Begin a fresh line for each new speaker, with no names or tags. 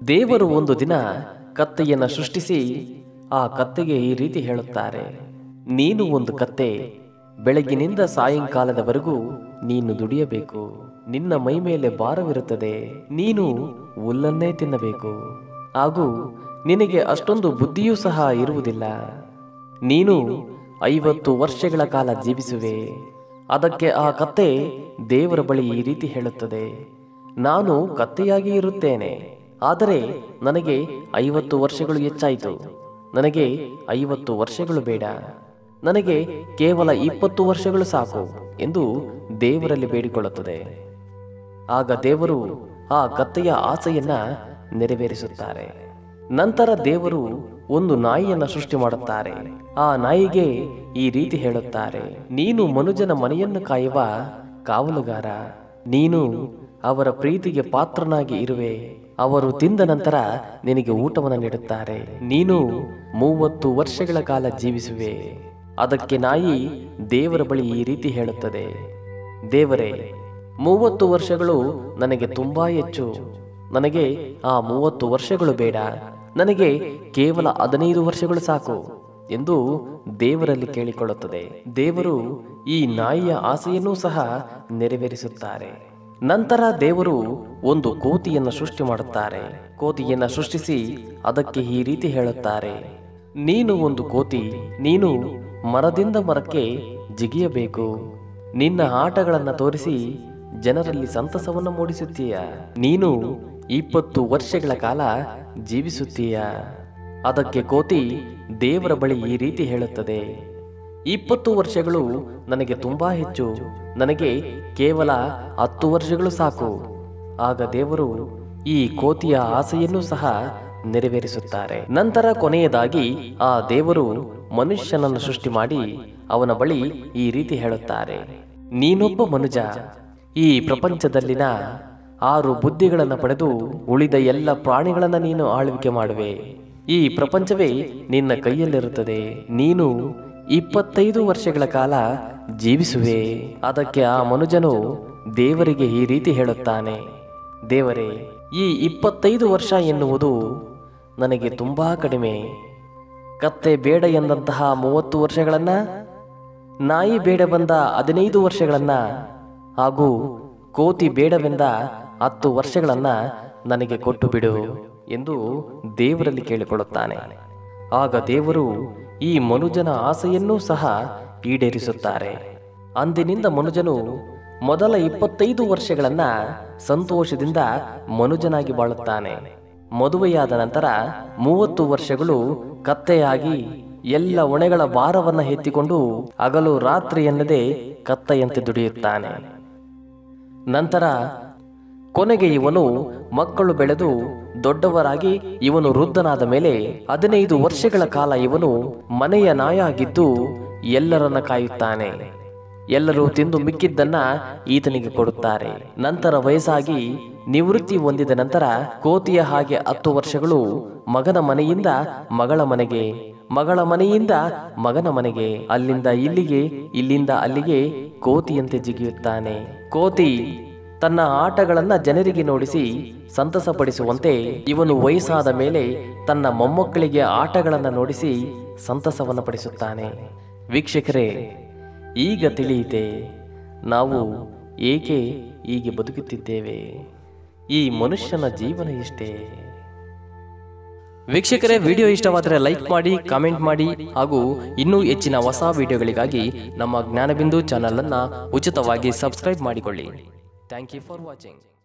ದೇವರು ಒಂದು ದಿನ ಕತ್ತೆಯನ್ನು ಸೃಷ್ಟಿಸಿ ಆ ಕತ್ತೆಗೆ ಈ ರೀತಿ ಹೇಳುತ್ತಾರೆ ನೀನು ಒಂದು ಕತ್ತೆ ಬೆಳಗಿನಿಂದ ಸಾಯಂಕಾಲದವರೆಗೂ ನೀನು ದುಡಿಯಬೇಕು ನಿನ್ನ ಮೈ ಮೇಲೆ ಭಾರವಿರುತ್ತದೆ ನೀನು ಹುಲ್ಲನ್ನೇ ತಿನ್ನಬೇಕು ಹಾಗೂ ನಿನಗೆ ಅಷ್ಟೊಂದು ಬುದ್ಧಿಯೂ ಸಹ ಇರುವುದಿಲ್ಲ ನೀನು ಐವತ್ತು ವರ್ಷಗಳ ಕಾಲ ಜೀವಿಸುವೆ ಅದಕ್ಕೆ ಆ ಕತ್ತೆ ದೇವರ ಬಳಿ ಈ ರೀತಿ ಹೇಳುತ್ತದೆ ನಾನು ಕತ್ತೆಯಾಗಿ ಇರುತ್ತೇನೆ ಆದರೆ ನನಗೆ ಐವತ್ತು ವರ್ಷಗಳು ಹೆಚ್ಚಾಯಿತು ನನಗೆ ಐವತ್ತು ವರ್ಷಗಳು ಬೇಡ ನನಗೆ ಕೇವಲ ಇಪ್ಪತ್ತು ವರ್ಷಗಳು ಸಾಕು ಎಂದು ದೇವರಲ್ಲಿ ಬೇಡಿಕೊಳ್ಳುತ್ತದೆ ಆಗ ದೇವರು ಆ ಕತ್ತೆಯ ಆಸೆಯನ್ನ ನೆರವೇರಿಸುತ್ತಾರೆ ನಂತರ ದೇವರು ಒಂದು ನಾಯಿಯನ್ನ ಸೃಷ್ಟಿ ಮಾಡುತ್ತಾರೆ ಆ ನಾಯಿಗೆ ಈ ರೀತಿ ಹೇಳುತ್ತಾರೆ ನೀನು ಮನುಜನ ಮನೆಯನ್ನು ಕಾಯುವ ಕಾವಲುಗಾರ ನೀನು ಅವರ ಪ್ರೀತಿಗೆ ಪಾತ್ರನಾಗಿ ಇರುವೆ ಅವರು ತಿಂದ ನಂತರ ನಿನಗೆ ಊಟವನ್ನು ನೀಡುತ್ತಾರೆ ನೀನು ಮೂವತ್ತು ವರ್ಷಗಳ ಕಾಲ ಜೀವಿಸುವೆ ಅದಕ್ಕೆ ನಾಯಿ ದೇವರ ಬಳಿ ಈ ರೀತಿ ಹೇಳುತ್ತದೆ ದೇವರೇ ಮೂವತ್ತು ವರ್ಷಗಳು ನನಗೆ ತುಂಬಾ ಹೆಚ್ಚು ನನಗೆ ಆ ಮೂವತ್ತು ವರ್ಷಗಳು ಬೇಡ ನನಗೆ ಕೇವಲ ಹದಿನೈದು ವರ್ಷಗಳು ಸಾಕು ಎಂದು ದೇವರಲ್ಲಿ ಕೇಳಿಕೊಳ್ಳುತ್ತದೆ ದೇವರು ಈ ನಾಯಿಯ ಆಸೆಯನ್ನೂ ಸಹ ನೆರವೇರಿಸುತ್ತಾರೆ ನಂತರ ದೇವರು ಒಂದು ಕೋತಿಯನ್ನು ಸೃಷ್ಟಿ ಮಾಡುತ್ತಾರೆ ಕೋತಿಯನ್ನು ಸೃಷ್ಟಿಸಿ ಅದಕ್ಕೆ ಈ ರೀತಿ ಹೇಳುತ್ತಾರೆ ನೀನು ಒಂದು ಕೋತಿ ನೀನು ಮರದಿಂದ ಮರಕ್ಕೆ ಜಿಗಿಯಬೇಕು ನಿನ್ನ ಆಟಗಳನ್ನು ತೋರಿಸಿ ಜನರಲ್ಲಿ ಸಂತಸವನ್ನು ಮೂಡಿಸುತ್ತೀಯ ನೀನು ಇಪ್ಪತ್ತು ವರ್ಷಗಳ ಕಾಲ ಜೀವಿಸುತ್ತೀಯ ಅದಕ್ಕೆ ಕೋತಿ ದೇವರ ಬಳಿ ಈ ರೀತಿ ಹೇಳುತ್ತದೆ ಇಪ್ಪತ್ತು ವರ್ಷಗಳು ನನಗೆ ತುಂಬಾ ಹೆಚ್ಚು ನನಗೆ ಕೇವಲ ಹತ್ತು ವರ್ಷಗಳು ಸಾಕು ಆಗ ದೇವರು ಈ ಕೋತಿಯ ಆಸೆಯನ್ನು ಸಹ ನೆರವೇರಿಸುತ್ತಾರೆ ನಂತರ ಕೊನೆಯದಾಗಿ ಆ ದೇವರು ಮನುಷ್ಯನನ್ನು ಸೃಷ್ಟಿ ಮಾಡಿ ಅವನ ಬಳಿ ಈ ರೀತಿ ಹೇಳುತ್ತಾರೆ ನೀನೊಬ್ಬ ಮನುಜ ಈ ಪ್ರಪಂಚದಲ್ಲಿನ ಆರು ಬುದ್ಧಿಗಳನ್ನು ಪಡೆದು ಉಳಿದ ಎಲ್ಲ ಪ್ರಾಣಿಗಳನ್ನ ನೀನು ಆಳ್ವಿಕೆ ಮಾಡುವೆ ಈ ಪ್ರಪಂಚವೇ ನಿನ್ನ ಕೈಯಲ್ಲಿರುತ್ತದೆ ನೀನು ಇಪ್ಪತ್ತೈದು ವರ್ಷಗಳ ಕಾಲ ಜೀವಿಸುವೆ ಅದಕ್ಕೆ ಆ ಮನುಜನು ದೇವರಿಗೆ ಈ ರೀತಿ ಹೇಳುತ್ತಾನೆ ದೇವರೇ ಈ ಇಪ್ಪತ್ತೈದು ವರ್ಷ ಎನ್ನುವುದು ನನಗೆ ತುಂಬಾ ಕಡಿಮೆ ಕತ್ತೆ ಬೇಡ ಎಂದಂತಹ ಮೂವತ್ತು ವರ್ಷಗಳನ್ನ ನಾಯಿ ಬೇಡ ಬಂದ ಹದಿನೈದು ವರ್ಷಗಳನ್ನ ಹಾಗೂ ಕೋತಿ ಬೇಡವೆಂದ ಹತ್ತು ವರ್ಷಗಳನ್ನ ನನಗೆ ಕೊಟ್ಟು ಬಿಡು ಎಂದು ದೇವರಲ್ಲಿ ಕೇಳಿಕೊಳ್ಳುತ್ತಾನೆ ಆಗ ದೇವರು ಈ ಮನುಜನ ಆಸೆಯನ್ನೂ ಸಹ ಈಡೇರಿಸುತ್ತಾರೆ ಅಂದಿನಿಂದ ಮನುಜನು ಮೊದಲ ಇಪ್ಪತ್ತೈದು ವರ್ಷಗಳನ್ನ ಸಂತೋಷದಿಂದ ಮನುಜನಾಗಿ ಬಾಳುತ್ತಾನೆ ಮದುವೆಯಾದ ನಂತರ ಮೂವತ್ತು ವರ್ಷಗಳು ಕತ್ತೆಯಾಗಿ ಎಲ್ಲ ಹೊಣೆಗಳ ಭಾರವನ್ನ ಎತ್ತಿಕೊಂಡು ಹಗಲು ರಾತ್ರಿ ಎನ್ನದೆ ಕತ್ತೆಯಂತೆ ದುಡಿಯುತ್ತಾನೆ ನಂತರ ಕೊನೆಗೆ ಇವನು ಮಕ್ಕಳು ಬೆಳೆದು ದೊಡ್ಡವರಾಗಿ ಇವನು ವೃದ್ಧನಾದ ಮೇಲೆ ಹದಿನೈದು ವರ್ಷಗಳ ಕಾಲ ಇವನು ಮನೆಯ ನಾಯ ಆಗಿದ್ದು ಎಲ್ಲರನ್ನ ಕಾಯುತ್ತಾನೆ ಎಲ್ಲರೂ ತಿಂದು ಮಿಕ್ಕಿದ್ದನ್ನ ಈತನಿಗೆ ಕೊಡುತ್ತಾರೆ ನಂತರ ವಯಸ್ಸಾಗಿ ನಿವೃತ್ತಿ ಹೊಂದಿದ ನಂತರ ಕೋತಿಯ ಹಾಗೆ ಹತ್ತು ವರ್ಷಗಳು ಮಗನ ಮನೆಯಿಂದ ಮಗಳ ಮನೆಗೆ ಮಗಳ ಮನೆಯಿಂದ ಮಗನ ಮನೆಗೆ ಅಲ್ಲಿಂದ ಇಲ್ಲಿಗೆ ಇಲ್ಲಿಂದ ಅಲ್ಲಿಗೆ ಕೋತಿಯಂತೆ ಜಿಗಿಯುತ್ತಾನೆ ಕೋತಿ ತನ್ನ ಆಟಗಳನ್ನ ಜನರಿಗೆ ನೋಡಿಸಿ ಸಂತಸಪಡಿಸುವಂತೆ ಇವನು ವಯಸ್ಸಾದ ಮೇಲೆ ತನ್ನ ಮೊಮ್ಮಕ್ಕಳಿಗೆ ಆಟಗಳನ್ನ ನೋಡಿಸಿ ಸಂತಸವನ್ನು ಪಡಿಸುತ್ತಾನೆ ವೀಕ್ಷಕರೇ ಈಗ ತಿಳಿಯಿತೆ ನಾವು ಏಕೆ ಹೀಗೆ ಬದುಕುತ್ತಿದ್ದೇವೆ ಈ ಮನುಷ್ಯನ ಜೀವನ ಇಷ್ಟೇ ವೀಕ್ಷಕರೇ ವಿಡಿಯೋ ಇಷ್ಟವಾದರೆ ಲೈಕ್ ಮಾಡಿ ಕಾಮೆಂಟ್ ಮಾಡಿ ಹಾಗೂ ಇನ್ನೂ ಹೆಚ್ಚಿನ ಹೊಸ ವಿಡಿಯೋಗಳಿಗಾಗಿ ನಮ್ಮ ಜ್ಞಾನಬಿಂದು ಚಾನಲ್ ಅನ್ನ ಉಚಿತವಾಗಿ ಸಬ್ಸ್ಕ್ರೈಬ್ ಮಾಡಿಕೊಳ್ಳಿ ಥ್ಯಾಂಕ್ ಯು ಫಾರ್ ವಾಚಿಂಗ್